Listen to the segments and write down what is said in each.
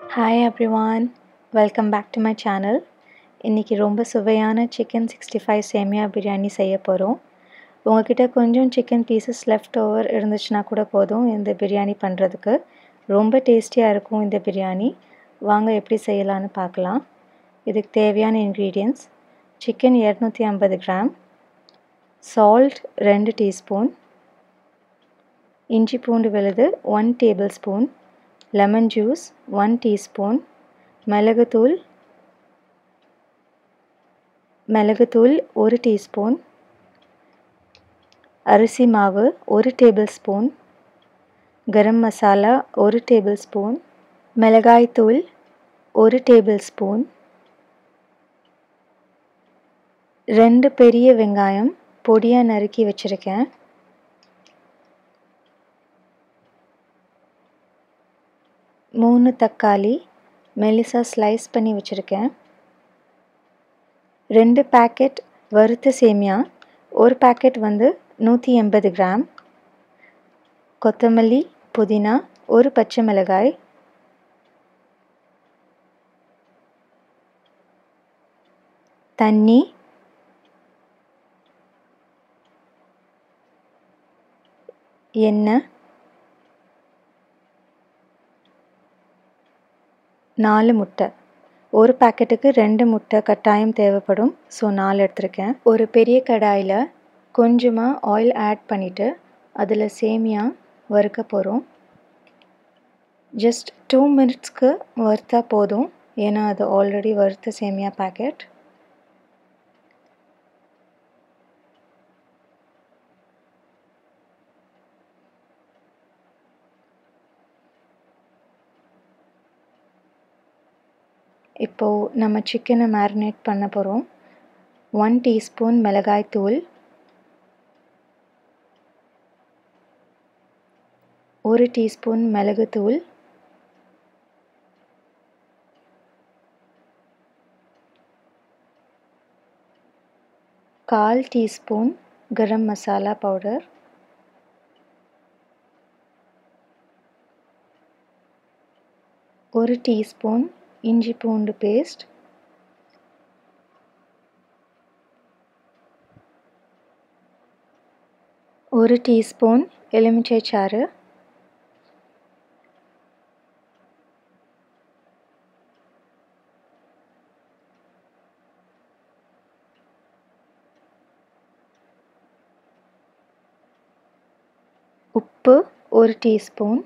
hi everyone welcome back to my channel இன்றைக்கி ரொம்ப சுவையான சிக்கன் சிக்ஸ்டி ஃபைவ் சேமியா பிரியாணி செய்ய போகிறோம் உங்ககிட்ட கொஞ்சம் சிக்கன் பீசஸ் லெஃப்ட் ஓவர் இருந்துச்சுன்னா கூட போதும் இந்த பிரியாணி பண்ணுறதுக்கு ரொம்ப டேஸ்டியாக இருக்கும் இந்த பிரியாணி வாங்க எப்படி செய்யலான்னு பார்க்கலாம் இதுக்கு தேவையான இன்க்ரீடியன்ட்ஸ் சிக்கன் இரநூத்தி ஐம்பது கிராம் சால்ட் ரெண்டு டீஸ்பூன் இஞ்சி பூண்டு விழுது one tablespoon lemon juice one teaspoon மிளகுத்தூள் மிளகுத்தூள் ஒரு டீஸ்பூன் அரிசி மாவு ஒரு டேபிள் ஸ்பூன் கரம் மசாலா ஒரு டேபிள் ஸ்பூன் மிளகாய்த்தூள் ஒரு டேபிள் ஸ்பூன் ரெண்டு பெரிய வெங்காயம் பொடியாக நறுக்கி வச்சுருக்கேன் மூணு தக்காளி மெலிசா ஸ்லைஸ் பண்ணி வச்சுருக்கேன் ரெண்டு பேக்கெட் வறுத்த சேமியா ஒரு பேக்கெட் வந்து நூற்றி எண்பது கிராம் கொத்தமல்லி புதினா ஒரு பச்சை மிளகாய் தண்ணி எண்ணெய் நாலு முட்டை ஒரு பேக்கெட்டுக்கு ரெண்டு முட்டை கட்டாயம் தேவைப்படும் ஸோ நாலு எடுத்திருக்கேன் ஒரு பெரிய கடாயில் கொஞ்சமாக ஆயில் ஆட் பண்ணிவிட்டு அதில் சேமியா வறுக்க போகிறோம் ஜஸ்ட் டூ மினிட்ஸ்க்கு வறுத்தா போதும் ஏன்னா அது ஆல்ரெடி வறுத்த சேமியா பேக்கெட் இப்போது நம்ம சிக்கனை மேரினேட் பண்ண போகிறோம் ஒன் டீஸ்பூன் மிளகாய் தூள் ஒரு டீஸ்பூன் மிளகுத்தூள் கால் டீஸ்பூன் கரம் மசாலா பவுடர் ஒரு டீஸ்பூன் இஞ்சி பூண்டு பேஸ்ட் ஒரு டீஸ்பூன் எலுமிச்சை சாறு உப்பு ஒரு டீஸ்பூன்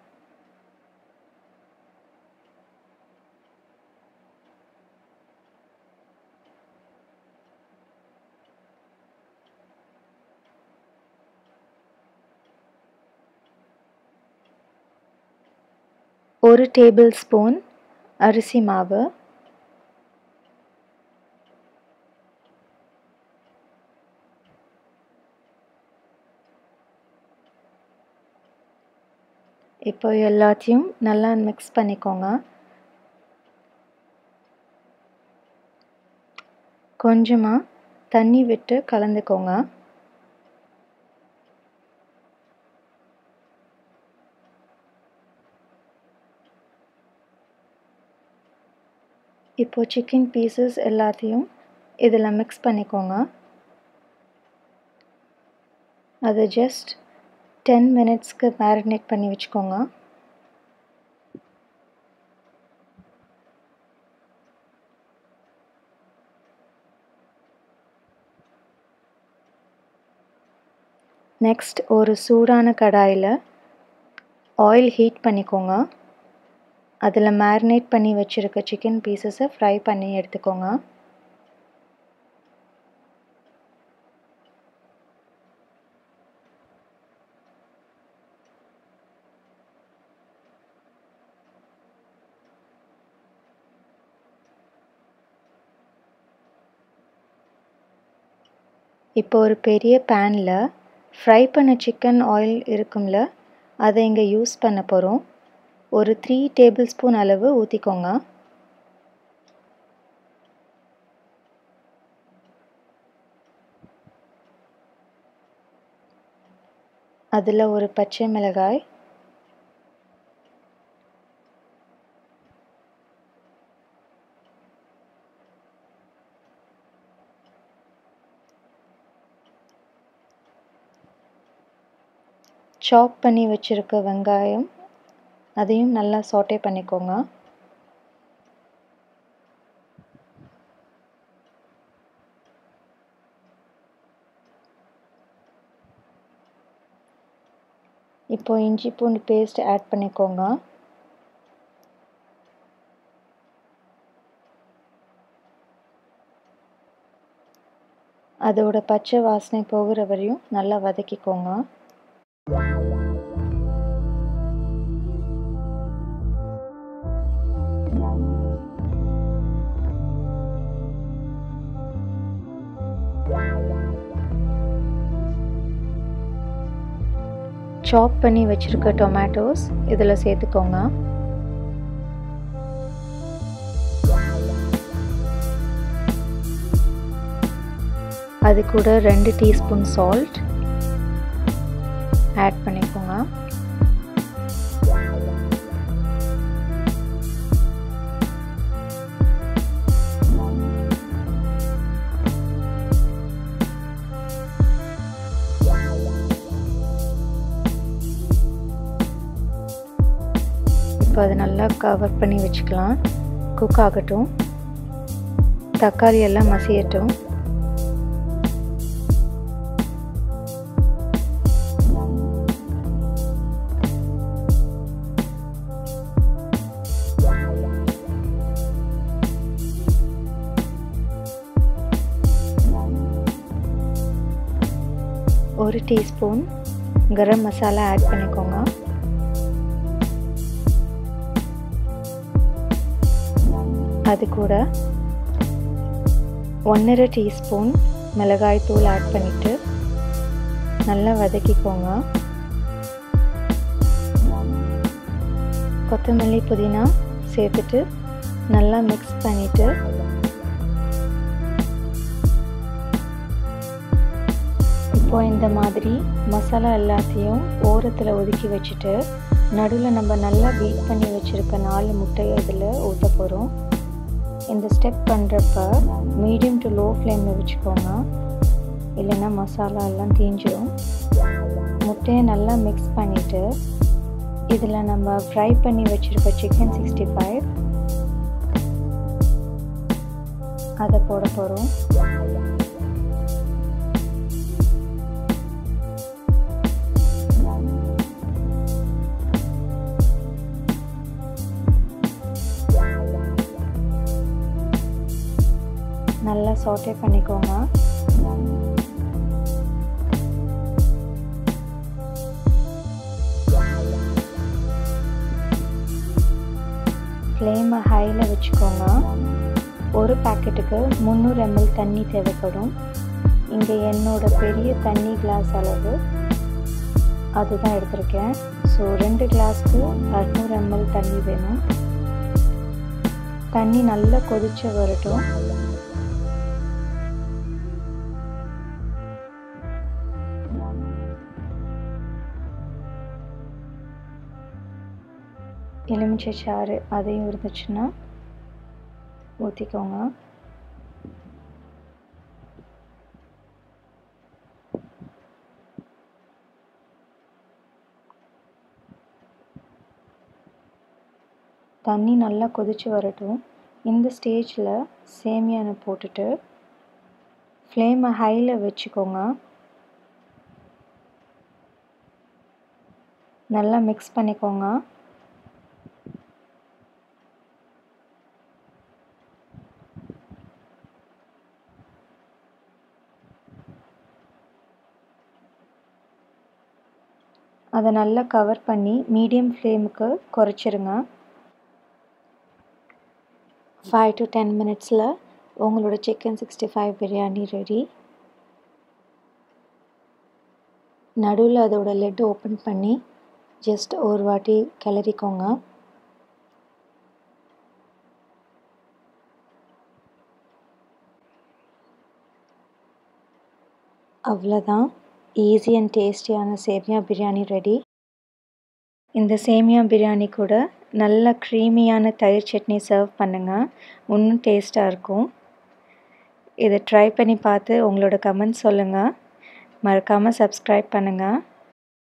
ஒரு டேபிள் ஸ்பூன் அரிசி மாவு இப்போ எல்லாத்தையும் நல்லா மிக்ஸ் பண்ணிக்கோங்க கொஞ்சமாக தண்ணி விட்டு கலந்துக்கோங்க இப்போது சிக்கன் பீசஸ் எல்லாத்தையும் இதில் மிக்ஸ் பண்ணிக்கோங்க அதை ஜஸ்ட் டென் மினிட்ஸ்க்கு மேரினேட் பண்ணி வச்சுக்கோங்க நெக்ஸ்ட் ஒரு சூடான கடாயில் ஆயில் ஹீட் பண்ணிக்கோங்க அதில் மேரினேட் பண்ணி வச்சுருக்க சிக்கன் பீசஸை ஃப்ரை பண்ணி எடுத்துக்கோங்க இப்போ ஒரு பெரிய பேனில் ஃப்ரை பண்ண சிக்கன் ஆயில் இருக்கும்ல அதை இங்கே யூஸ் பண்ண போகிறோம் ஒரு த்ரீ டேபிள் ஸ்பூன் அளவு ஊற்றிக்கோங்க அதில் ஒரு பச்சை மிளகாய் சாப் பண்ணி வச்சுருக்க வெங்காயம் அதையும் நல்லா சாட்டே பண்ணிக்கோங்க இப்போ இஞ்சி பூண்டு பேஸ்ட் ஆட் பண்ணிக்கோங்க அதோட பச்சை வாசனை போகிற வரையும் நல்லா வதக்கிக்கோங்க சாப் பண்ணி வச்சுருக்க டொமேட்டோஸ் இதில் சேர்த்துக்கோங்க அது கூட ரெண்டு டீஸ்பூன் சால்ட் ஆட் பண்ணிக்கோங்க இப்போ அதை நல்லா கவர் பண்ணி வச்சுக்கலாம் குக் ஆகட்டும் தக்காளி எல்லாம் மசியட்டும் ஒரு டீஸ்பூன் கரம் மசாலா ஆட் பண்ணிக்கோங்க அது கூட ஒன்றரை டீஸ்பூன் மிளகாய் தூள் ஆட் பண்ணிவிட்டு நல்லா வதக்கிக்கோங்க கொத்தமல்லி புதினா சேர்த்துட்டு நல்லா மிக்ஸ் பண்ணிவிட்டு இப்போ இந்த மாதிரி மசாலா எல்லாத்தையும் ஓரத்தில் ஒதுக்கி வச்சுட்டு நடுவில் நம்ம நல்லா பீட் பண்ணி வச்சுருக்க நாலு முட்டையை இதில் ஊற்ற போகிறோம் இந்த ஸ்டெப் பண்ணுறப்ப மீடியம் டு லோ ஃப்ளேமில் வச்சுக்கோங்க இல்லைன்னா மசாலா எல்லாம் தீஞ்சிடும் முட்டையை நல்லா மிக்ஸ் பண்ணிவிட்டு இதில் நம்ம ஃப்ரை பண்ணி வச்சுருக்க சிக்கன் சிக்ஸ்டி ஃபைவ் அதை போட போகிறோம் நல்லா சாட்டே பண்ணிக்கோங்க ஃப்ளேமை ஹையில் வச்சுக்கோங்க ஒரு பேக்கெட்டுக்கு முந்நூறு எம்எல் தண்ணி தேவைப்படும் இங்கே என்னோட பெரிய தண்ணி கிளாஸ் அளவு அதுதான் எடுத்திருக்கேன் ஸோ ரெண்டு கிளாஸ்க்கு அறுநூறு எம்எல் தண்ணி வேணும் தண்ணி நல்லா கொதிச்சு வரட்டும் எலுமிச்சை சாறு அதையும் இருந்துச்சுன்னா ஊற்றிக்கோங்க தண்ணி நல்லா கொதிச்சு வரட்டும் இந்த ஸ்டேஜில் சேமியானை போட்டுட்டு ஃப்ளேமை ஹையில் வச்சுக்கோங்க நல்லா மிக்ஸ் பண்ணிக்கோங்க அதை நல்லா கவர் பண்ணி மீடியம் ஃப்ளேமுக்கு குறைச்சிருங்க ஃபைவ் டு டென் மினிட்ஸில் உங்களோட chicken sixty five biryani ready நடுவில் அதோட லெட் ஓப்பன் பண்ணி ஜஸ்ட் ஒரு வாட்டி கிளறிக்கோங்க அவ்வளோதான் ஈஸி அண்ட் டேஸ்டியான சேமியா பிரியாணி ரெடி இந்த சேமியா பிரியாணி கூட நல்ல க்ரீமியான தயிர் சட்னி சர்வ் பண்ணுங்கள் இன்னும் டேஸ்ட்டாக இருக்கும் இதை ட்ரை பண்ணி பார்த்து உங்களோட கமெண்ட்ஸ் சொல்லுங்கள் மறக்காமல் சப்ஸ்கிரைப் பண்ணுங்கள்